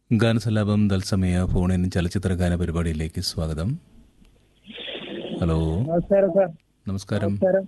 ഗാനസലാപം തത്സമയ ഫോണിൻ ചലച്ചിത്ര ഗാന പരിപാടിയിലേക്ക് സ്വാഗതം ഹലോ നമസ്കാരം സാർ നമസ്കാരം നമസ്കാരം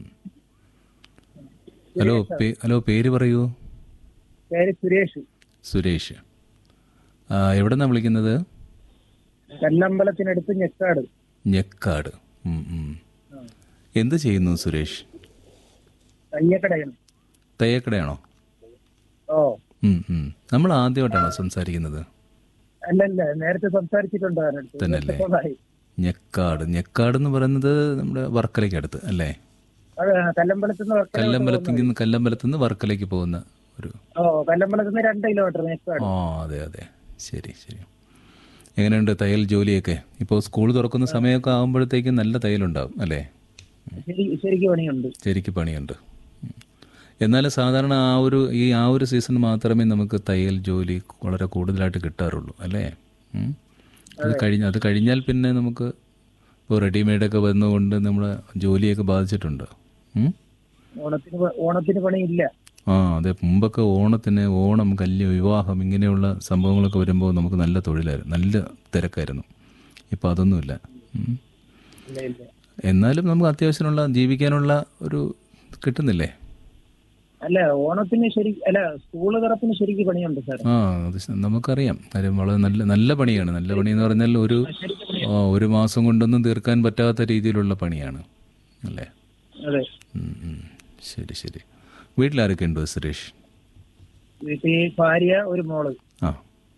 ഹലോ പേ- ഹലോ പേര് പറയൂ പേര് സുരേഷ് സുരേഷ് ആ, എവിടെന്നാ വിളിക്കുന്നത് കല്ലമ്പലത്തിനടുത്ത് ഞെക്കാട് ഞെക്കാട് ഉം, ഉം. എന്ത് ചെയ്യുന്നു സുരേഷ് കയ്യക്കടയാണ് തയ്യക്കടയാണോ ഓ ഉം, ഉം. നമ്മൾ ആദ്യമായിട്ടാണോ സംസാരിക്കുന്നത് അല്ലല്ല നേരത്തെ സംസാരിച്ചിട്ടുണ്ട് അതിനടുത്ത് തന്നെയല്ലേ? ഇപ്പോഴായി. ഞെക്കാട് ഞെക്കാട് എന്ന് പറയുന്നത് നമ്മുടെ വർക്കലയ്ക്ക് അടുത്ത് അല്ലേ അത് കല്ലമ്പലത്തിൽ നിന്ന് വർക്കല കല്ലമ്പലത്തിൽ നിന്ന് കല്ലമ്പലത്തിൽ നിന്ന് വർക്കലയ്ക്ക് പോകുന്ന ഒരു ഓ കല്ലമ്പലത്തിൽ നിന്ന് രണ്ട് കിലോമീറ്റർ ഞെക്കാട് ആ അതെ അതെ ശരി ശരി എങ്ങനെയുണ്ട് തയ്യൽ ജോലിയൊക്കെ ഇപ്പോൾ സ്കൂൾ തുറക്കുന്ന സമയമൊക്കെ ആകുമ്പോഴത്തേക്കും നല്ല തയ്യലുണ്ടാവും അല്ലേ ശരി ശരിക്കും പണിയുണ്ട് ശരിക്ക് പണിയുണ്ട് ഉം. എന്നാലും സാധാരണ ആ ഒരു ഈ ആ ഒരു സീസൺ മാത്രമേ നമുക്ക് തയ്യൽ ജോലി വളരെ കൂടുതലായിട്ട് കിട്ടാറുള്ളൂ അല്ലേ ഉം. അത് കഴിഞ്ഞ് അത് കഴിഞ്ഞാൽ പിന്നെ നമുക്ക് ഇപ്പോൾ റെഡിമെയ്ഡൊക്കെ വന്നുകൊണ്ട് നമ്മുടെ ജോലിയൊക്കെ ബാധിച്ചിട്ടുണ്ട് ഉം. ഓണത്തിന് പ- ഓണത്തിന് പണിയില്ല ആ അതെ മുമ്പൊക്കെ ഓണത്തിന് ഓണം കല്യ വിവാഹം ഇങ്ങനെയുള്ള സംഭവങ്ങളൊക്കെ വരുമ്പോൾ നമുക്ക് നല്ല തൊഴിലായിരുന്നു നല്ല തിരക്കായിരുന്നു ഇപ്പോൾ അതൊന്നുമില്ല ഉം. ഇല്ല ഇല്ല എന്നാലും നമുക്ക് അത്യാവശ്യമുള്ള ജീവിക്കാനുള്ള ഒരു കിട്ടുന്നില്ലേ അല്ല ഓണത്തിന് ശരി അല്ല സ്കൂള് തുറപ്പിന് ശരിക്കും പണിയുണ്ട് സാർ ആ അത് ശ- നമുക്കറിയാം കാര്യം വളരെ നല്ല നല്ല പണിയാണ് നല്ല പണി എന്ന് പറഞ്ഞാൽ ഒരു ശരിക്കും പണി ആ, ഒരു മാസം കൊണ്ടൊന്നും തീർക്കാൻ പറ്റാത്ത രീതിയിലുള്ള പണിയാണ് അല്ലേ അതെ ഉം, ഉം. ശരി ശരി വീട്ടിലാരൊക്കെ ഉണ്ട് സുരേഷ് വീട്ടിൽ ഭാര്യ ഒരു മോള് ആ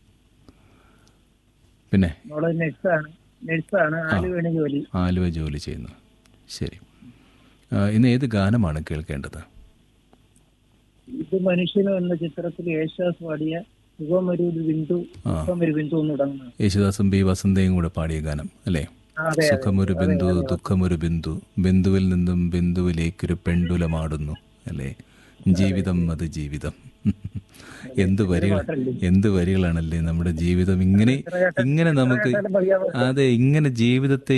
പിന്നെ മോള് നഴ്സാണ് നഴ്സാണ് ആലുവേണി ജോലി ആലുവ ജോലി ചെയ്യുന്നു ശരി ആ, ഇന്ന് ഏത് ഗാനമാണ് കേൾക്കേണ്ടത് ഇത് മനുഷ്യന് എന്ന ചിത്രത്തിൽ യേശുദാസ് പാടിയ സുഖമൊരു ബിന്ദു സുഖമൊരു ബിന്ദു എന്ന് തുടങ്ങുന്നത് യേശുദാസും ബി വസന്തയും കൂടെ പാടിയ ഗാനം അല്ലേ ആ, അതെ സുഖമൊരു ബിന്ദു ദുഃഖമൊരു ബിന്ദു ബിന്ദുവിൽ നിന്നും ബിന്ദുവിലേക്കൊരു പെണ്ടുലമാടുന്നു അല്ലേ ജീവിതം അത് ജീവിതം എന്ത് വരികൾ എന്ത് വരികളാണല്ലേ നമ്മുടെ ജീവിതം ഇങ്ങനെ ഇങ്ങനെ നമുക്ക് കേട്ടാലും മതിയാവും അതെ ഇങ്ങനെ ജീവിതത്തെ